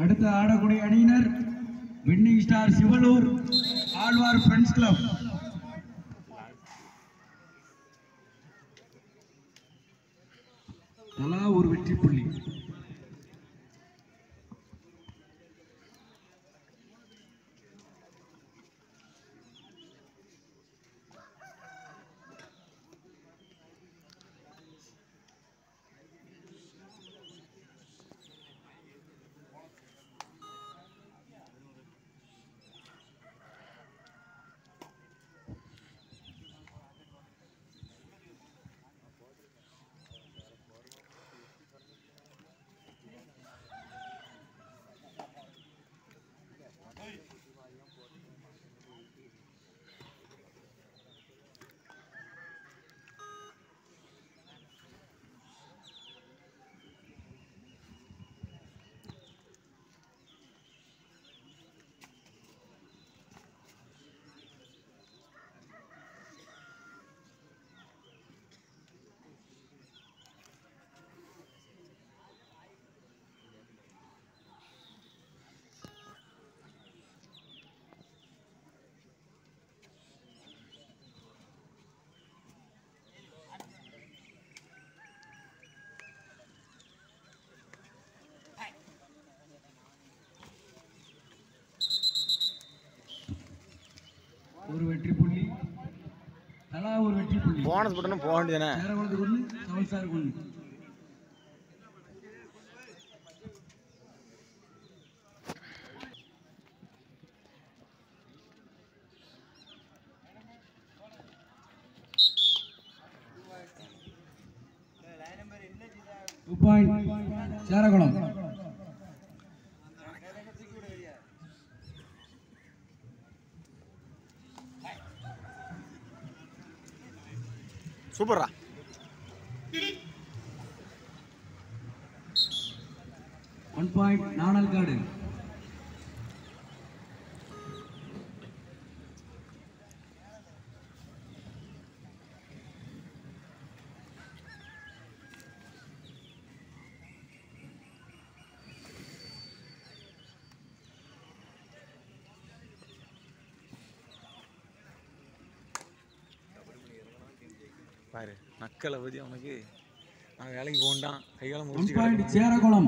அடுத்து ஆடக்கூடிய அணியினர் winning star Sivalur Alwar friends club தலா ஒரு வெற்றி புள்ளி ஒரு வெற்றி புள்ளி தலா ஒரு வெற்றி புள்ளி போனஸ் போட்டோன்னா போக வேண்டியதானே சேரகுளத்துக்கு ஒன்று சவல்சாருக்கு ஒன்று டூ பாயிண்ட் சேரகுளம் சூப்பரா ஒன் பாயிண்ட் நாணல்காடு பாரு நக்கலை பற்றி அவனுக்கு நான் வேலைக்கு போகண்டான் கைகாலம் ஒன் முடிச்சு பாயிண்ட் சேரகுளம்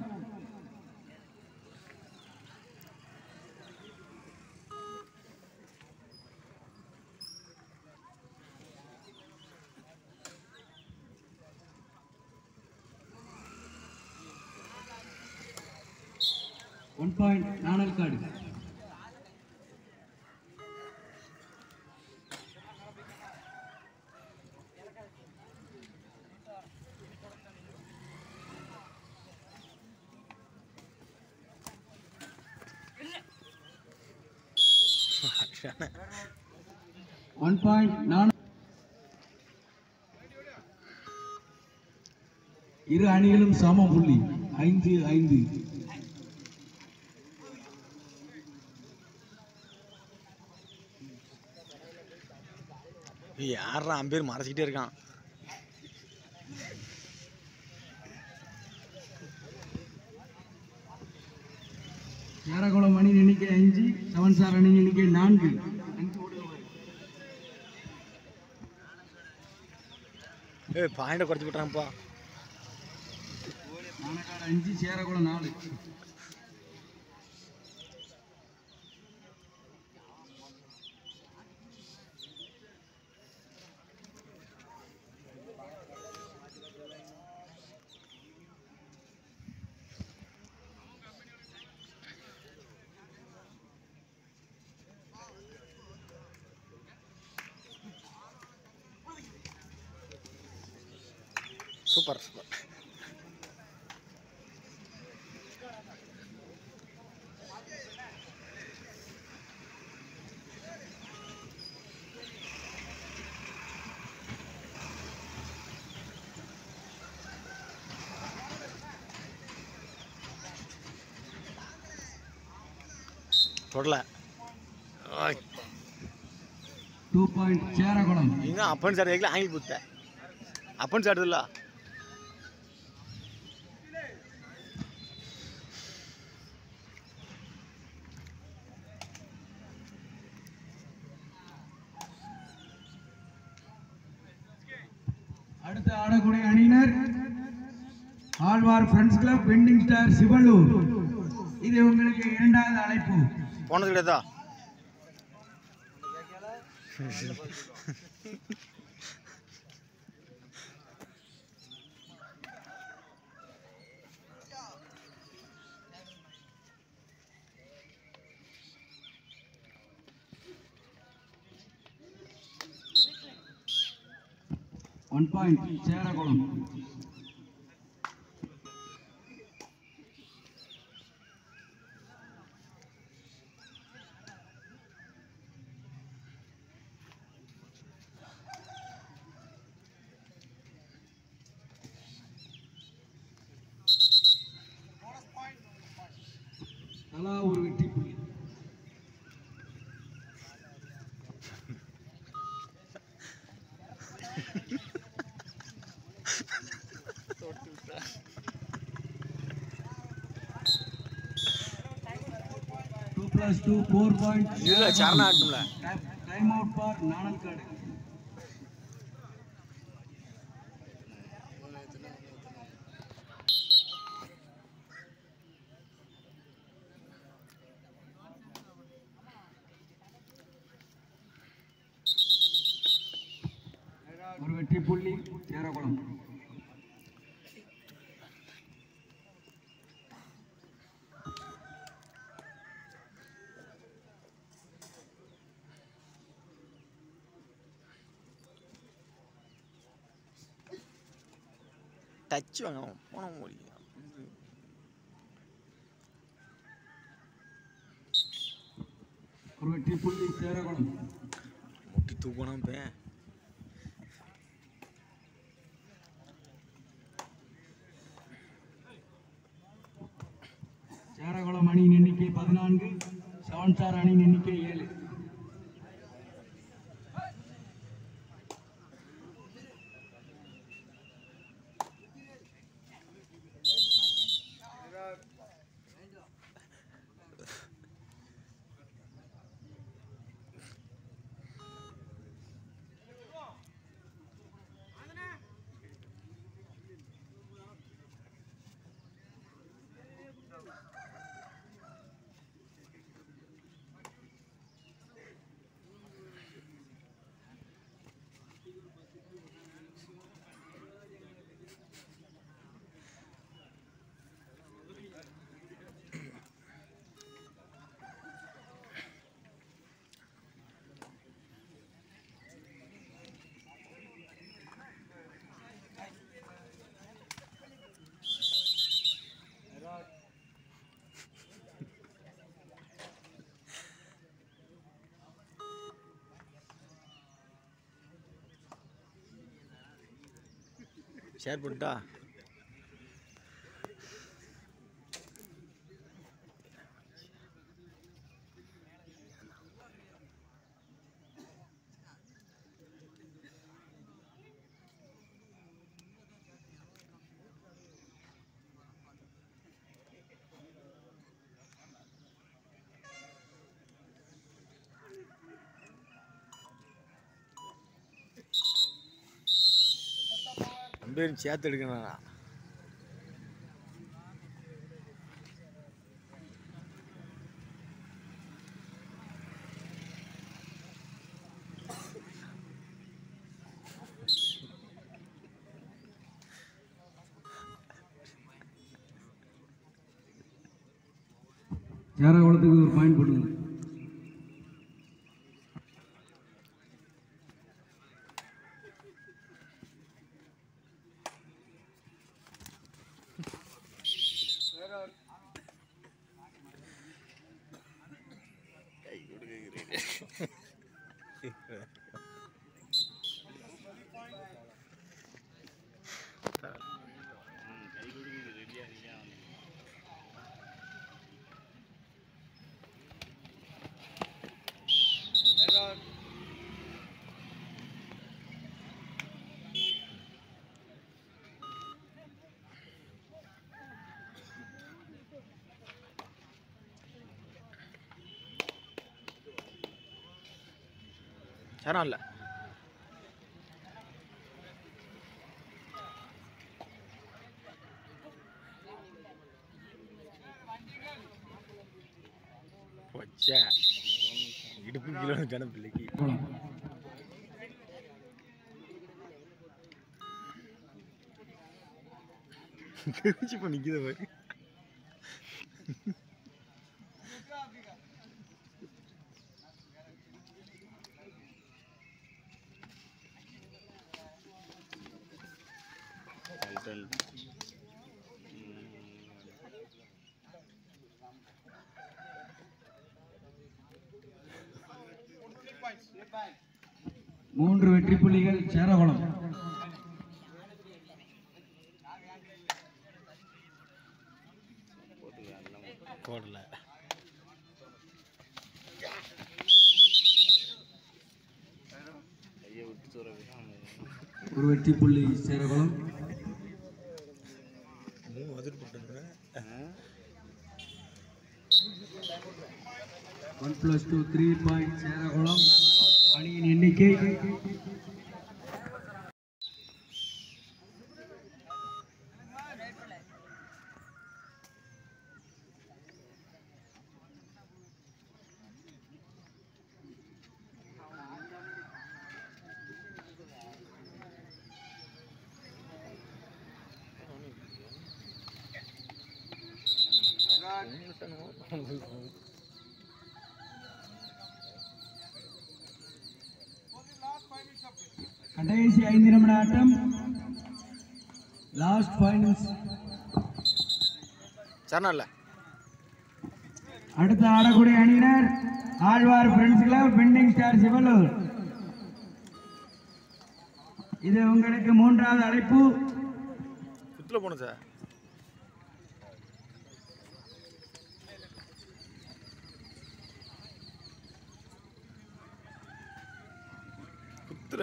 ஒன் பாயிண்ட் நாணல்காடு ஒன் பாயிண்ட் நாண இரு அணிகளும் சம புள்ளி ஐந்து ஐந்து யாரா அம்பேர் மறைச்சிக்கிட்டே இருக்கான் சேரகுளம் அணி எண்ணிக்கை அஞ்சு செவன் சார் அணி எண்ணிக்கை நான்கு ஏய் பாயிண்டை குறைச்சி விட்றான்ப்பா நாணக்காடு அஞ்சு சேரகுளம் நாலு சூப்பர் சூப்பர் தொடல ஓய் டூ பாயிண்ட் சேரகுளம் இன்னும் அப்பன் சார் ஆங்கில் ஆங்கில் புத்த அப்பன் சார் ಇಲ್ಲ அடுத்து ஆடக்கூடிய அணியினர் Alwar friends club pending star Sivalur இது உங்களுக்கு இரண்டாவது அழைப்பு போனது கிடையாதா ஒன் பாயிண்ட் சேரகுளம் தலா ஒரு வெற்றி புள்ளி two plus two four point இல்ல சரணா ஆட்டும்ல டைம் அவுட் ஃபார் நாணல்காடு ஒரு வெற்றி புள்ளி சேரகுளம் டச் வாங்கணும் போன முடியும் ஒரு வெற்றி புள்ளி சேரகுளம் முட்டி தூக்கணும் பே சேரகுளம் அணியின் எண்ணிக்கை பதினான்கு செவன் ஸ்டார் அணியின் எண்ணிக்கை ஏழு ஷேர் பண்ணிட்டா அம்பேரும் சேர்த்து எடுக்கணும்ண்ணா சேரகுளத்துக்கு ஒரு பாயிண்ட் போடுங்க சரணம் இல்லை சே இடுப்பு கிலோ ஜன பிள்ளைக்கு போலாம் தெரிஞ்சு இப்போ நிற்கித பாரு மூன்று வெற்றி புள்ளிகள் சேரகுளம் போடல ஒரு வெற்றி புள்ளி சேரகுளம் மூணு வந்துட்டு போட்டுங்க one plus two three point Serakulam அணியின் எண்ணிக்கை கடைசி ஐந்து நிமிட ஆட்டம் லாஸ்ட் ஃபைனல்ஸ் சரணா இல்லை அடுத்து ஆடக்கூடிய அணியினர் Alwar friends club pending star Sivalur இது உங்களுக்கு மூன்றாவது அழைப்பு குத்தில் போகணும் சார் குத்துற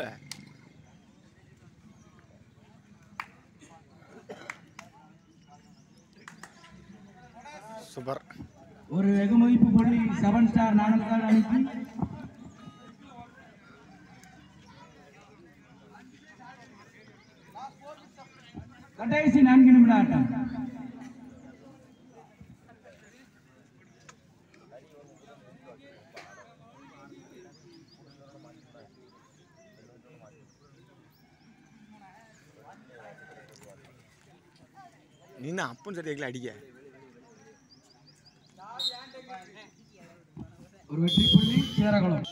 சூப்பர் ஒரு வெகுமதிப்பு புள்ளி செவன் ஸ்டார் நாணல்கால் அணிக்கு கடைசி நான்கு நிமிட ஆட்டம் நீ என்ன அப்பன் சரியாக்கல அடிக்க ஒரு வெற்றி புள்ளி சேரகுளம்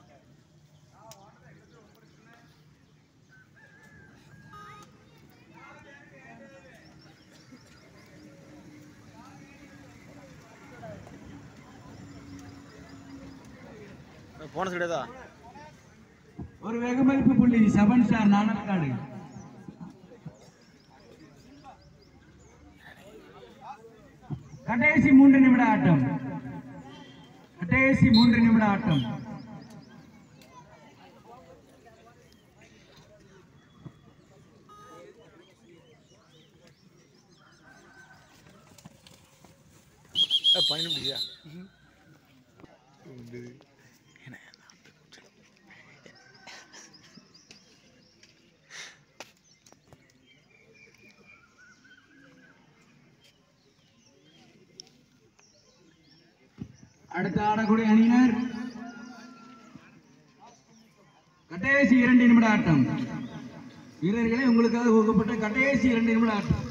போன சரியாதா ஒரு வெகுமதிப்பு புள்ளி செவன் ஸ்டார் நாணல்காடு கடைசி மூன்று நிமிட ஆட்டம் கடைசி மூன்று நிமிட ஆட்டம் பண்ணி முடியா அடுத்து ஆடக்கூடிய அணியினர் கடைசி இரண்டு நிமிட ஆட்டம் வீரர்களே உங்களுக்காக ஒதுக்கப்பட்ட கடைசி இரண்டு நிமிட ஆட்டம்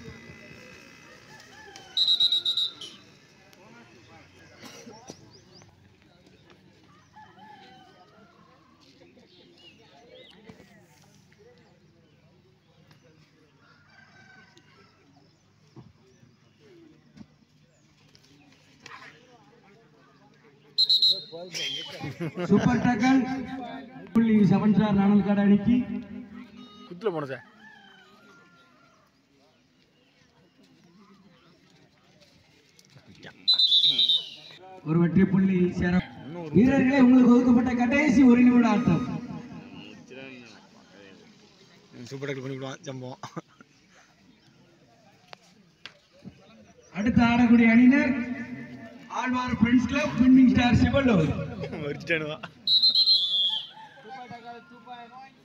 சூப்பர் டக்கல் புள்ளி செவன் ஸ்டார் நாணல்காடு அணிக்கு குத்துல போன சார் ஒரு வெற்றி புள்ளி சேர வீரர்களே உங்களுக்கு ஒதுக்கப்பட்ட கடைசி ஒரு நிமிட ஆட்டம் சூப்பர் டேக்கிள் பண்ணி விடுவான் ஜம்பம் அடுத்து ஆடக்கூடிய அணியினர் Alwar friends club winning star Sivallur வரிச்சிட்டானுவா